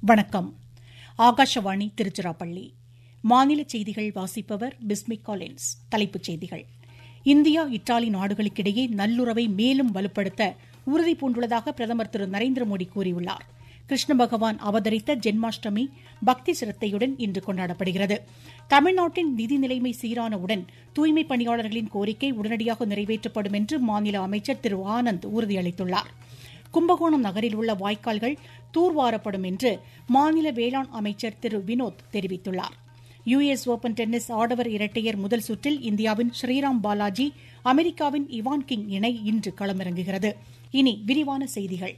வணக்கம் ஆகாஷவாணி திருச்சிராப்பள்ளி மாநில செய்திகள் வாசிப்பவர் பிஸ்மிக் காலின்ஸ் தலைப்புச் செய்திகள் இந்தியா இத்தாலி நாடுகளுக்கிடையே நல்லுறவை மேலும் வலுப்படுத்த உறுதி பூண்டுள்ளதாக பிரதமர் திரு நரேந்திர மோடி கூறியுள்ளார் கிருஷ்ண பகவான் அவதரித்த ஜென்மாஷ்டமி பக்தி சிரத்தையுடன் இன்று கொண்டாடப்படுகிறது தமிழ்நாட்டின் நிதி நிலைமை சீரானவுடன் தூய்மைப் பணியாளர்களின் கோரிக்கை உடனடியாக நிறைவேற்றப்படும் என்று மாநில அமைச்சர் திரு ஆனந்த் உறுதியளித்துள்ளார் கும்பகோணம் நகரில் உள்ள வாய்க்கால்கள் தூர்வாரப்படும் என்று மாநில வேளாண் அமைச்சர் திரு வினோத் தெரிவித்துள்ளார் யுஎஸ் ஒபன் டென்னிஸ் ஆடவர் இரட்டையர் முதல் சுற்றில் இந்தியாவின் ஸ்ரீராம் பாலாஜி அமெரிக்காவின் இவான் கிங் இணை இன்று களமிறங்குகிறது இனி விரிவான செய்திகள்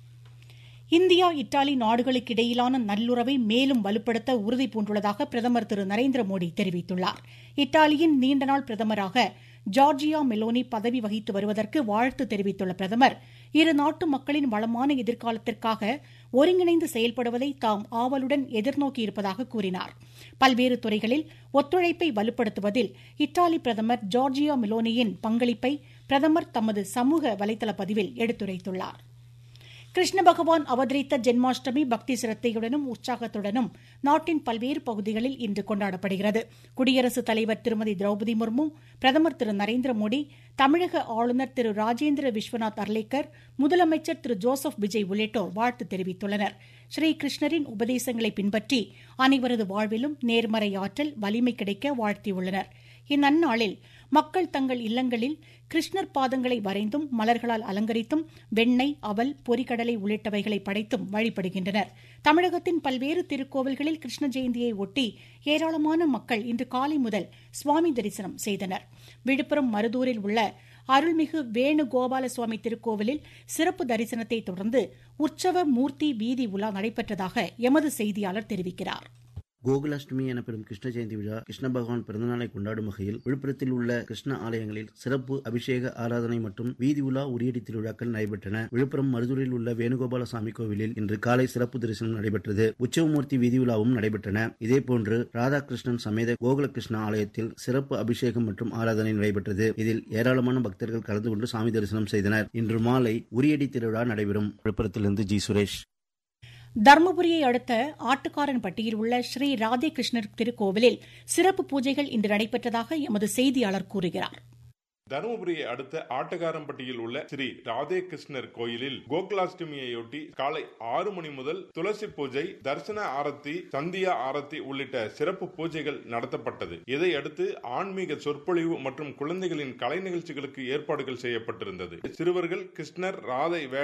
இந்தியா இத்தாலி நாடுகளுக்கிடையிலான நல்லுறவை மேலும் வலுப்படுத்த உறுதி பூண்டுள்ளதாக பிரதமர் திரு நரேந்திர மோடி தெரிவித்துள்ளார் இத்தாலியின் நீண்டநாள் பிரதமராக ஜார்ஜியா மெலோனி பதவி வகித்து வருவதற்கு வாழ்த்து தெரிவித்துள்ள பிரதமர் இரு நாட்டு மக்களின் வளமான எதிர்காலத்திற்காக ஒருங்கிணைந்து செயல்படுவதை தாம் ஆவலுடன் எதிர்நோக்கியிருப்பதாக கூறினார் பல்வேறு துறைகளில் ஒத்துழைப்பை வலுப்படுத்துவதில் இத்தாலி பிரதமர் ஜார்ஜியா மெலோனியின் பங்களிப்பை பிரதமர் தமது சமூக வலைதள பதிவில் எடுத்துரைத்துள்ளார் கிருஷ்ண பகவான் அவதரித்த ஜென்மாஷ்டமி பக்தி சிரத்தையுடனும் உற்சாகத்துடனும் நாட்டின் பல்வேறு பகுதிகளில் இன்று கொண்டாடப்படுகிறது குடியரசுத் தலைவர் திருமதி திரௌபதி முர்மு பிரதமர் திரு நரேந்திர மோடி தமிழக ஆளுநர் திரு ராஜேந்திர விஸ்வநாத் அர்லேக்கர் முதலமைச்சர் திரு ஜோசப் விஜய் உள்ளிட்டோர் வாழ்த்து தெரிவித்துள்ளனர் ஸ்ரீ கிருஷ்ணரின் உபதேசங்களை பின்பற்றி அனைவரது வாழ்விலும் நேர்மறை ஆற்றல் வலிமை கிடைக்க வாழ்த்தியுள்ளனர் இந்நன்னாளில் மக்கள் தங்கள் இல்லங்களில் கிருஷ்ணர் பாதங்களை வரைந்தும் மலர்களால் அலங்கரித்தும் வெண்ணெய் அவல் பொறிகடலை உள்ளிட்டவைகளை படைத்தும் வழிபடுகின்றனர் தமிழகத்தின் பல்வேறு திருக்கோவில்களில் கிருஷ்ண ஜெயந்தியை ஒட்டி ஏராளமான மக்கள் இன்று காலை முதல் சுவாமி தரிசனம் செய்தனர் விழுப்புரம் மருதூரில் உள்ள அருள்மிகு வேணுகோபால சுவாமி திருக்கோவிலில் சிறப்பு தரிசனத்தை தொடர்ந்து உற்சவ மூர்த்தி வீதி உலா நடைபெற்றதாக எமது செய்தியாளர் தெரிவிக்கிறார் கோகுலாஷ்டமி எனப்படும் கிருஷ்ண ஜெயந்தி விழா கிருஷ்ண பகவான் பிறந்தநாளை கொண்டாடும் வகையில் விழுப்புரத்தில் உள்ள கிருஷ்ண ஆலயங்களில் சிறப்பு அபிஷேக ஆராதனை மற்றும் வீதி உலா உரியடி திருவிழாக்கள் நடைபெற்றன விழுப்புரம் மருதூரில் உள்ள வேணுகோபால சாமி கோவிலில் இன்று காலை சிறப்பு தரிசனம் நடைபெற்றது உற்சவமூர்த்தி வீதி உலாவும் நடைபெற்றன இதேபோன்று ராதாகிருஷ்ணன் சமேத கோகுலகிருஷ்ண ஆலயத்தில் சிறப்பு அபிஷேகம் மற்றும் ஆராதனை நடைபெற்றது இதில் ஏராளமான பக்தர்கள் கலந்து கொண்டு சாமி தரிசனம் செய்தனர் இன்று மாலை உரியடி திருவிழா நடைபெறும் விழுப்புரத்திலிருந்து ஜி சுரேஷ் தருமபுரியை அடுத்த ஆட்டுக்காரன்பட்டியில் உள்ள ஸ்ரீ ராதே கிருஷ்ணர் திருக்கோவிலில் சிறப்பு பூஜைகள் இன்று நடைபெற்றதாக எமது செய்தியாளர் கூறுகிறார் தருமபுரியை அடுத்த ஆட்டக்காரம்பட்டியில் உள்ள ஸ்ரீ ராதே கிருஷ்ணர் கோயிலில் கோகுலாஷ்டமியையொட்டி காலை ஆறு மணி முதல் துளசி பூஜை தரிசன ஆரத்தி சந்தியா ஆரத்தி உள்ளிட்ட சிறப்பு பூஜைகள் நடத்தப்பட்டது இதையடுத்து ஆன்மீக சொற்பொழிவு மற்றும் குழந்தைகளின் கலை நிகழ்ச்சிகளுக்கு ஏற்பாடுகள் செய்யப்பட்டிருந்தது சிறுவர்கள் கிருஷ்ணர் ராதை